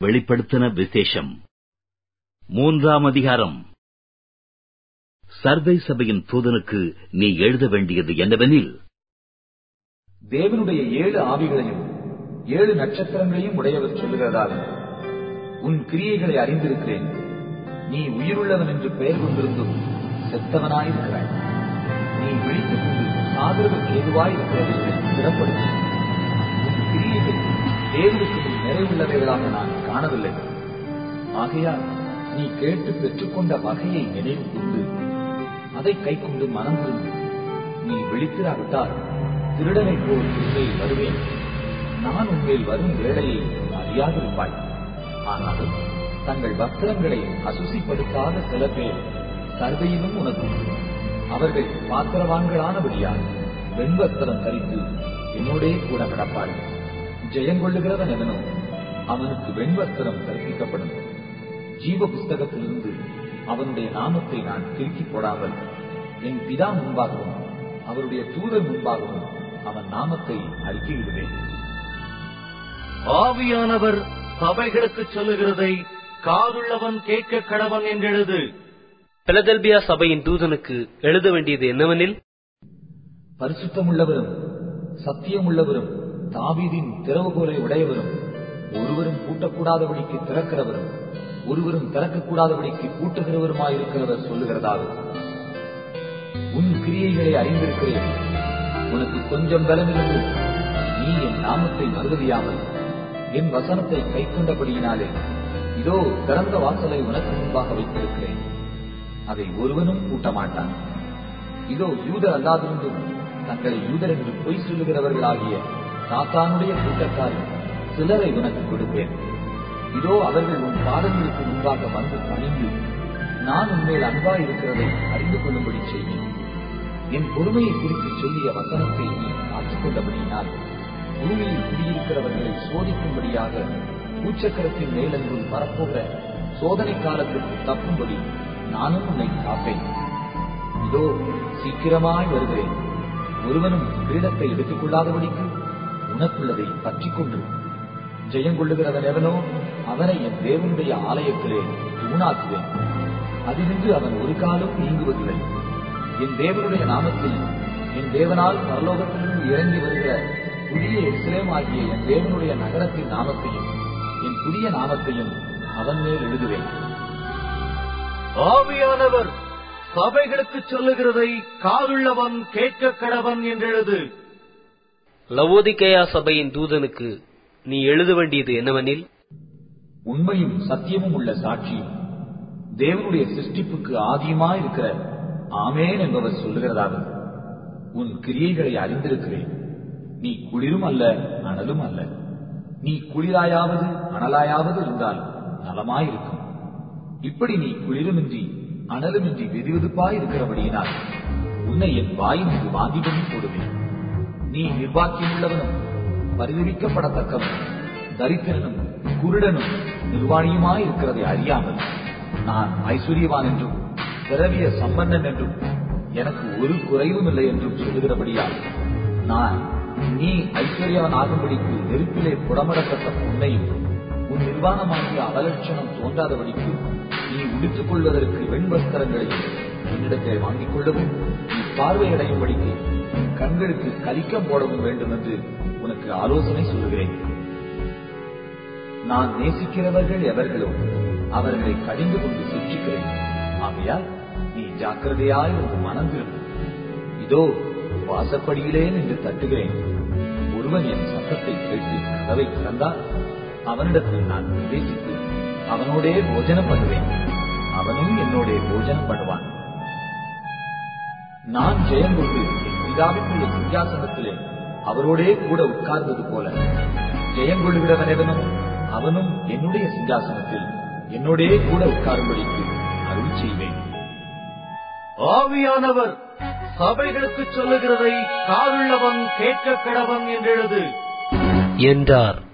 வெளிப்படுத்தின விசேஷம் மூன்றாம் அதிகாரம் சர்தை சபையின் தூதனுக்கு நீ எழுத வேண்டியது என்னவெனில் தேவனுடைய ஏழு ஆவிகளையும் ஏழு நட்சத்திரங்களையும் உடையவர் சொல்லுகிறதாவது உன் கிரியைகளை அறிந்திருக்கிறேன் நீ உயிருள்ளவன் என்று பெயர் கொண்டிருந்தும் செத்தவனாயிருக்கிறாய் நீ விழித்துக் கொண்டு சாதரவுக்கு ஏதுவாய் இருக்கிறவைகளை திறப்படுத்து உன் கிரியைகள் தேவனுக்கு முன் நிறைவுள்ளவைகளாக நான் காணவில்லை ஆகையால் நீ கேட்டு பெற்றுக்கொண்ட வகையை நினைவு கூர்ந்து அதை கைக்கொண்டு மனம் திரும்பு நீ விழித்திராவிட்டால் திருடனைப் போல் உண்மையில் வருவேன் நான் உண்மையில் வரும் வேளையை அறியாதிருப்பாய் ஆனாலும் தங்கள் வஸ்திரங்களை அசுசிப்படுத்தாத சில பேர் சர்வையிலும் உனக்கு உண்டு. அவர்கள் பாத்திரவான்களானபடியால் வெண்வஸ்திரம் தரித்து என்னோடே கூட நடப்பார்கள் ஜெயங்கொள்ளுகிறவன் எவனோ அவனுக்கு வெண்வஸ்திரம் கற்பிக்கப்படும் ஜீவ புஸ்தகத்திலிருந்து அவனுடைய நாமத்தை நான் கிறுக்கி போடாமல் என் பிதா முன்பாகவும் அவருடைய தூதர் முன்பாகவும் அவன் நாமத்தை அறிக்கையிடுவேன் ஆவியானவர் சபைகளுக்கு சொல்லுகிறதை காதுள்ளவன் கேட்க கடவன் என்றெழுது பிலதெல்பியா சபையின் தூதனுக்கு எழுத வேண்டியது என்னவெனில் பரிசுத்தமுள்ளவரும் சத்தியமுள்ளவரும் தாவீதின் திறவுகோலை உடையவரும் ஒருவரும் பூட்டக்கூடாதபடிக்கு திறக்கிறவரும் ஒருவரும் திறக்கக்கூடாதபடிக்கு பூட்டுகிறவருமாயிருக்கிறவர் சொல்லுகிறதாவது உன் கிரியைகளை அறிந்திருக்கிறேன் உனக்கு கொஞ்சம் பலமிருந்து நீ என் நாமத்தை மறுதலியாமல் என் வசனத்தை கைக்கொண்டபடியினாலே இதோ திறந்த வாசலை உனக்கு முன்பாக வைத்திருக்கிறேன் அதை ஒருவனும் பூட்ட மாட்டான் இதோ யூதர் அல்லாதிருந்தும் தங்களை யூதர் என்று பொய் சொல்லுகிறவர்களாகிய சாத்தானுடைய கூட்டத்தாரில் சிலரை உனக்கு கொடுப்பேன் இதோ அவர்கள் உன் பாதங்களுக்கு முன்பாக வந்து பணிந்து நான் உன்மேல் அன்பா இருக்கிறதை அறிந்து கொள்ளும்படி செய்வேன் என் பொறுமையை குறித்து சொல்லிய வசனத்தை நீ காத்துக்கொண்டபடியினால் பூமியில் குடியிருக்கிறவர்களை சோதிக்கும்படியாக பூச்சக்கரத்தின் மேலென்றும் வரப்போகிற சோதனை காலத்திற்கு தப்பும்படி நானும் உன்னை காப்பேன் இதோ சீக்கிரமாய் வருகிறேன் ஒருவனும் கிரீடத்தை எடுத்துக் கொள்ளாதபடிக்கு உனக்குள்ளதை பற்றிக் கொண்டு ஜெயங்கொள்ளுகிறவன் எவனோ அவனை என் தேவனுடைய ஆலயத்திலே தூணாக்குவேன் அதிலிருந்து அவன் ஒரு காலம் நீங்குவதில்லை என் தேவனுடைய நாமத்தில் என் தேவனால் பரலோகத்திலிருந்து இறங்கி வருகிற புதிய எஸ்ரேம் ஆகிய என் தேவனுடைய நகரத்தின் நாமத்தையும் என் புதிய நாமத்தையும் அவன் மேல் எழுதுவேன் ஆவியானவர் சபைகளுக்கு சொல்லுகிறதை காதுள்ளவன் கேட்க கடவன் என்றெழுது லவோதிகேயா சபையின் தூதனுக்கு நீ எழுத வேண்டியது என்னவெனில் உண்மையும் சத்தியமும் உள்ள சாட்சியும் தேவனுடைய சிருஷ்டிப்புக்கு ஆதியுமாய் இருக்கிற ஆமேன் என்பவர் சொல்லுகிறதாக உன் கிரியைகளை அறிந்திருக்கிறேன் நீ குளிரும் அல்ல அனலும் அல்ல நீ குளிராயாவது அனலாயாவது இருந்தால் நலமாயிருக்கும் இப்படி நீ குளிருமின்றி அனலுமின்றி வெதுவெதுப்பாய் இருக்கிறபடியினால் உன்னை என் வாயின் மீது வாந்தி பண்ணி போடுவேன் நீ நிர்வாக்கியமுள்ளவனும் பரிதவிக்கப்படத்தக்கவன் தரித்திரனும் குருடனும் நிர்வாணியுமாய் இருக்கிறதை அறியாமல் நான் ஐஸ்வர்யவான் என்றும் திரவிய சம்பன்னன் என்றும் எனக்கு ஒரு குறைவும் இல்லை என்றும் சொல்லுகிறபடியால் நான் நீ ஐஸ்வர்யவன் ஆகும்படிக்கு நெருப்பிலே புடமடப்பட்ட பொன்னையும் உன் நிர்வாணமாகிய அவலட்சணம் தோன்றாதபடிக்கு நீ உடுத்துக் கொள்வதற்கு வெண்வஸ்திரங்களையும் என்னிடத்தில் வாங்கிக் கொள்ளவும் நீ பார்வையடையும்படிக்கு உன் கண்களுக்கு கலிக்கம் போடவும் வேண்டும் என்று உனக்கு ஆலோசனை சொல்லுகிறேன் நான் நேசிக்கிறவர்கள் எவர்களோ அவர்களை கடிந்து கொண்டு சிக்ஷிக்கிறேன் ஆகையால் நீ ஜாக்கிரதையாய் ஒரு மனம் திரும்பு இதோ வாசப்படியிலே நின்று தட்டுகிறேன் ஒருவன் என் சத்தத்தை கேட்டு கதவை திறந்தால் அவனிடத்தில் நான் பிரவேசித்து அவனோடே போஜனம் பண்ணுவேன் அவனும் என்னோடே போஜனம் பண்ணுவான் நான் ஜெயம் கொண்டு என் பிதாவினுடைய சிங்காசனத்திலே அவரோடே கூட உட்கார்ந்தது போல ஜெயம் கொள்ளுகிறவன் எவனும் அவனும் என்னுடைய சிங்காசனத்தில் என்னோடே கூட உட்காரும்படிக்கு அருள் செய்வேன் ஆவியானவர் சபைகளுக்கு சொல்லுகிறதை காதுள்ளவன் கேட்க கடவன் என்றெழுது என்றார்